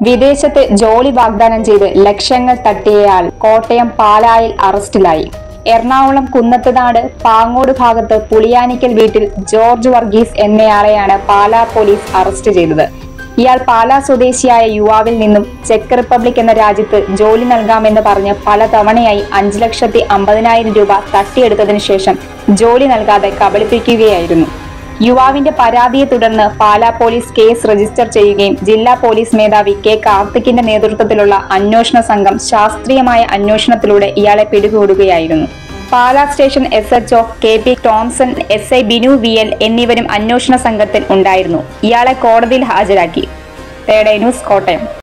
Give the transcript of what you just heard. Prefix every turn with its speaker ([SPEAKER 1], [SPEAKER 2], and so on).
[SPEAKER 1] വിദേശത്ത് ജോലി വാഗ്ദാനം ചെയ്ത് ലക്ഷങ്ങൾ തട്ടിയയാൾ കോട്ടയം പാലായിൽ അറസ്റ്റിലായി എറണാകുളം കുന്നത്തുനാട് പാങ്ങോട് ഭാഗത്ത് പുളിയാനിക്കൽ വീട്ടിൽ ജോർജ് വർഗീസ് എന്നയാളെയാണ് പാലാ പോലീസ് അറസ്റ്റ് ചെയ്തത് ഇയാൾ പാലാ സ്വദേശിയായ യുവാവിൽ നിന്നും ചെക്ക് റിപ്പബ്ലിക് എന്ന രാജ്യത്ത് ജോലി നൽകാമെന്ന് പറഞ്ഞ് പലതവണയായി അഞ്ചു ലക്ഷത്തി അമ്പതിനായിരം രൂപ തട്ടിയെടുത്തതിനു ശേഷം ജോലി നൽകാതെ കബളിപ്പിക്കുകയായിരുന്നു യുവാവിന്റെ പരാതിയെ തുടർന്ന് പാലാ പോലീസ് കേസ് രജിസ്റ്റർ ചെയ്യുകയും ജില്ലാ പോലീസ് മേധാവി കെ കാർത്തിക്കിന്റെ നേതൃത്വത്തിലുള്ള അന്വേഷണ സംഘം ശാസ്ത്രീയമായ അന്വേഷണത്തിലൂടെ ഇയാളെ പിടികൂടുകയായിരുന്നു Pala station S H O K P Tomson S I Binu V L എന്നിവരും അന്വേഷണ സംഘത്തിൽ ഉണ്ടായിരുന്നു ഇയാളെ കോടതിയിൽ ഹാജരാക്കി തേടേ ന്യൂസ് കോട്ടയം